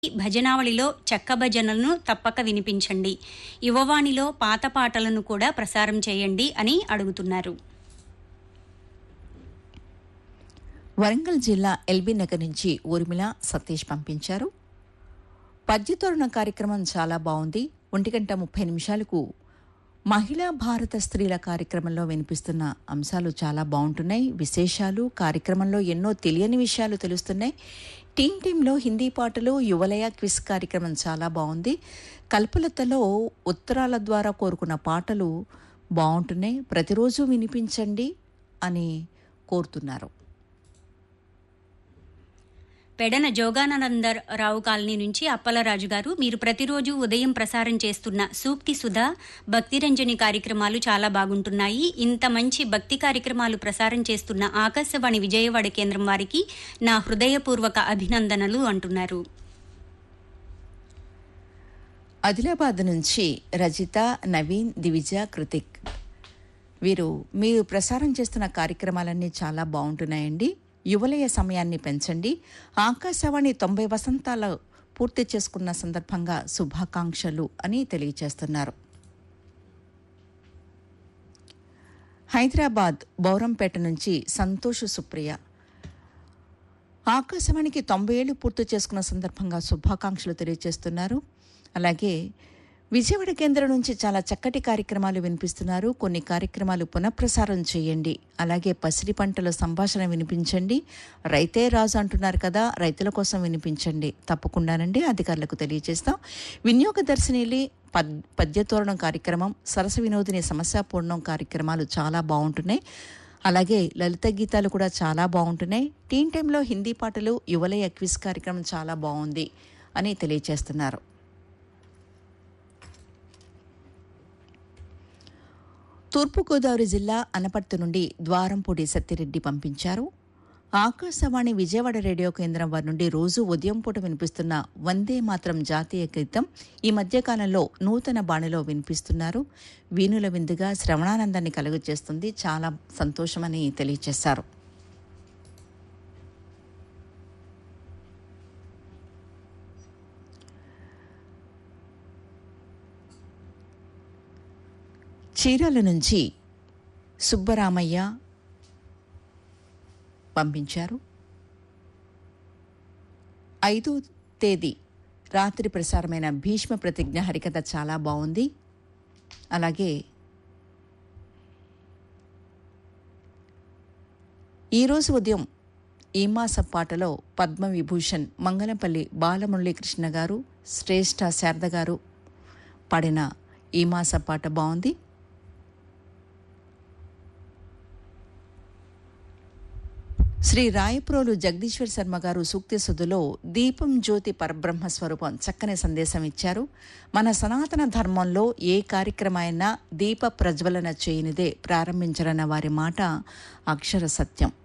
భజనావళిలో చెక్క భజనలను తప్పక వినిపించండి యువవాణిలో పాత పాటలను కూడా ప్రసారం చేయండి అని అడుగుతున్నారు వరంగల్ జిల్లా ఎల్బీ నగర్ నుంచి ఊర్మిళ సతీష్ పంపించారు పద్యతోరణ కార్యక్రమం చాలా బాగుంది ఒంటి గంట ముప్పై నిమిషాలకు మహిళా భారత స్త్రీల కార్యక్రమంలో వినిపిస్తున్న అంశాలు చాలా బాగుంటున్నాయి విశేషాలు కార్యక్రమంలో ఎన్నో తెలియని విషయాలు తెలుస్తున్నాయి టీం టీంలో హిందీ పాటలు యువలయ క్విజ్ కార్యక్రమం చాలా బాగుంది కల్పలతలో ఉత్తరాల ద్వారా కోరుకున్న పాటలు బాగుంటున్నాయి ప్రతిరోజు వినిపించండి అని కోరుతున్నారు పెడన జోగానందర్ రావు కాలనీ నుంచి అప్పలరాజు గారు మీరు ప్రతిరోజు ఉదయం ప్రసారం చేస్తున్న సూక్తి సుధా భక్తిరంజని కార్యక్రమాలు చాలా బాగుంటున్నాయి ఇంత మంచి భక్తి కార్యక్రమాలు ప్రసారం చేస్తున్న ఆకాశవాణి విజయవాడ కేంద్రం వారికి నా హృదయపూర్వక అభినందనలు అంటున్నారు ఆదిలాబాద్ నుంచి రజిత నవీన్ దివిజ కృతిక్ వీరు మీరు ప్రసారం చేస్తున్న కార్యక్రమాలన్నీ చాలా బాగుంటున్నాయండి యువలయ సమయాన్ని పెంచండి ఆకాశవాణి తొంభై వసంతాల పూర్తి చేసుకున్న సందర్భంగా శుభాకాంక్షలు అని తెలియజేస్తున్నారు హైదరాబాద్ బౌరంపేట నుంచి సంతోష్ సుప్రియ ఆకాశవాణికి తొంభై ఏళ్లు పూర్తి చేసుకున్న సందర్భంగా శుభాకాంక్షలు తెలియజేస్తున్నారు అలాగే విజయవాడ కేంద్రం నుంచి చాలా చక్కటి కార్యక్రమాలు వినిపిస్తున్నారు కొన్ని కార్యక్రమాలు పునఃప్రసారం చేయండి అలాగే పసిడి పంటల సంభాషణ వినిపించండి రైతే రాజు అంటున్నారు కదా రైతుల కోసం వినిపించండి తప్పకుండానండి అధికారులకు తెలియజేస్తాం వినియోగదర్శినిలి పద్ పద్యతోరణం కార్యక్రమం సరస వినోదిని సమస్యాపూర్ణం కార్యక్రమాలు చాలా బాగుంటున్నాయి అలాగే లలిత గీతాలు కూడా చాలా బాగుంటున్నాయి టీన్ టైంలో హిందీ పాటలు యువలయ క్విజ్ కార్యక్రమం చాలా బాగుంది అని తెలియజేస్తున్నారు తూర్పుగోదావరి జిల్లా అనపర్తి నుండి ద్వారంపూడి సత్యరెడ్డి పంపించారు ఆకాశవాణి విజయవాడ రేడియో కేంద్రం వారి నుండి రోజు ఉదయం పూట వినిపిస్తున్న వందే మాత్రం జాతీయ గీతం ఈ మధ్యకాలంలో నూతన బాణిలో వినిపిస్తున్నారు వీణుల విందుగా శ్రవణానందాన్ని కలుగజేస్తుంది చాలా సంతోషమని తెలియజేశారు చీరాల నుంచి సుబ్బరామయ్య పంపించారు ఐదో తేదీ రాత్రి ప్రసారమైన భీష్మ ప్రతిజ్ఞ హరికథ చాలా బాగుంది అలాగే ఈరోజు ఉదయం ఈ మాస పాటలో పద్మవిభూషణ్ మంగళంపల్లి బాలమురళీకృష్ణ గారు శ్రేష్ఠ శారద గారు పాడిన ఈ మాస పాట బాగుంది శ్రీ రాయప్రోలు జగదీశ్వర్ శర్మ గారు సూక్తి సుధులో దీపం జ్యోతి పరబ్రహ్మ స్వరూపం చక్కని సందేశం ఇచ్చారు మన సనాతన ధర్మంలో ఏ కార్యక్రమైనా దీప ప్రజ్వలన చేయనిదే ప్రారంభించాలన్న వారి మాట అక్షర సత్యం